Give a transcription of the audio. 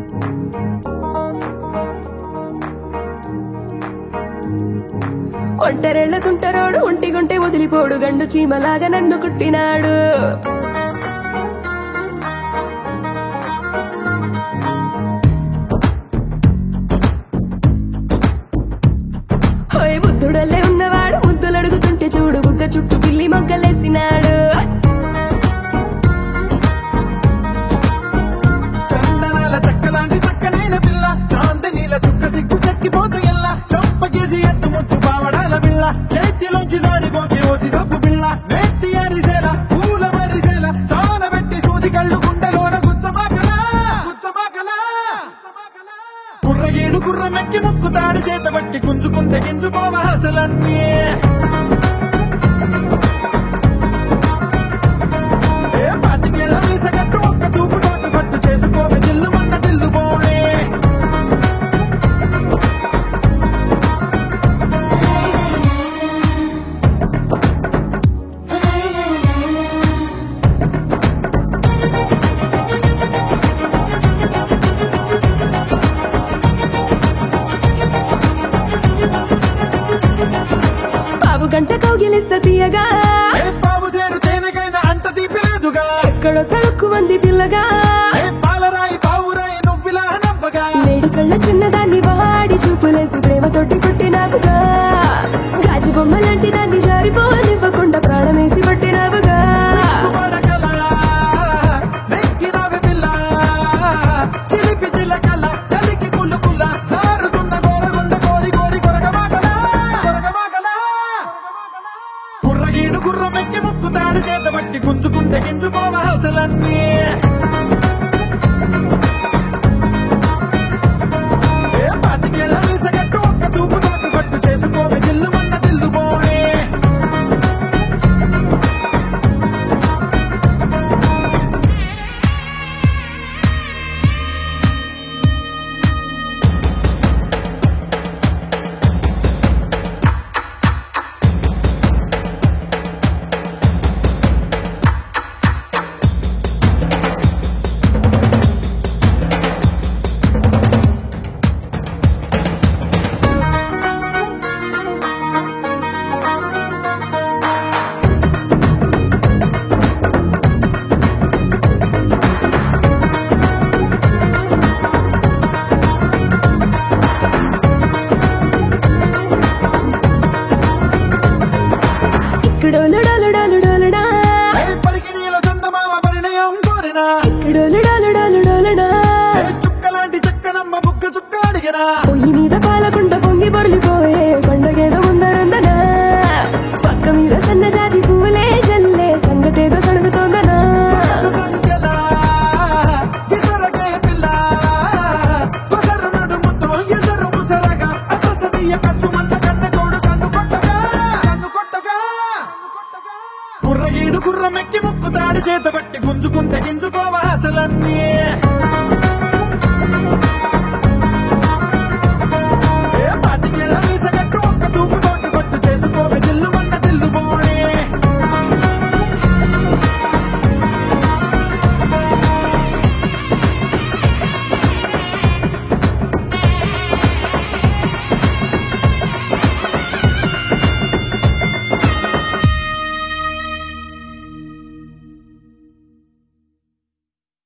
ఒంటరెళ్ళ తుంటరోడు ఒంటిగుంటే వదిలిపోడు గండు చీమలాగా నన్ను కుట్టినాడు హోయ్ బుద్ధుడల్లే ఉన్నవాడు ముద్దులు అడుగుతుంటే చూడు బుగ్గ చుట్టూ పిల్లి మొగ్గలేసినాడు చందనాల చక్కలాంటి చక్కనైన పిల్ల చాందనీల చుక్క సిగ్గు చెక్కిపోత ఎల్ల చంపకేసి ఎత్తు ముద్దు పావడాల పిల్ల చేతిలోంచి జారిపోకే ఓసి సబ్బు పిల్ల నెత్తి అరిసేల పూల మరిసేల సాన పెట్టి సూది కళ్ళు గుండెలోన గుచ్చమాకలా గుచ్చమాకలా కుర్రగీడు కుర్రమెక్కి ముక్కు తాడి చేత బట్టి గుంజుకుంటే గింజుకోవ అసలన్నీ ఏ పాతికేళ్ళ మీసగట్టు ఒక్క చూపు తోట పట్టు చేసుకోవే జిల్లు మన్న దిల్లు పోడే పావు గంట కౌగిలిస్త తీయగా ఏ పావు సేరు తేనెకైనా అంత తీపి లేదుగా ఎక్కడో తడుక్కు మంది పిల్లగా ఏ పాలరాయి పావురాయి నువ్విలా నవ్వగా నేడు కళ్ళ చిన్నదాన్ని వాడి చూపులేసి ప్రేమతోటి కొట్టినావుగా గాజు బొమ్మ లాంటి దాన్ని జారిపోనివ్వకుండా ప్రాణమేసి పట్టినావుగా పడకలా నెక్కినవి పిల్ల చిలిపి చిలకల కలికి కుళ్ళు కుల్ల సారుతున్న గోరగుండ కోరి కోరి కొరగమాకలా కొరగమాకలా కుర్రగీడు గుర్రమెక్కి ముక్కు తాడు చేత బట్టి గుంజుకుంటే గింజుకోవ అసలన్నీ ఏ పాతికేళ్ళ మీసగట్టు ఒక్క చూపు తోట పట్టు చేసుకోవే జిల్లు మన్న దిల్లు పోడే ఇక్కడోలు డోలు డోలు డోలుడా ఏ పరికిణీలో చందమామ పరిణయం కోరినా ఇక్కడోలు డోలు డోలు డోలుడా ఏ చుక్కలాంటి చక్కనమ్మ బుగ్గ చుక్క అడిగినా పొయ్యి మీద పాలకుంట పొంగి పొర్లిపోయే పండగేదో ముందరందనా పక్క మీద సన్న జాజి పూలే జల్లే సంగతేదో సడుగుతోందనా సంఖ్యలా విసరగే పిల్ల కొసరు నడుముతో ఎసరు ముసరగా అససదీయ కచ్చుమన్న కన్న తోడు కన్ను కొట్టగా కన్ను కొట్టగా కుర్రగీడు కుర్రమెక్కి ముక్కు తాడి చేత బట్టి గుంజుకుంటే గింజుకోవ అసలన్నీ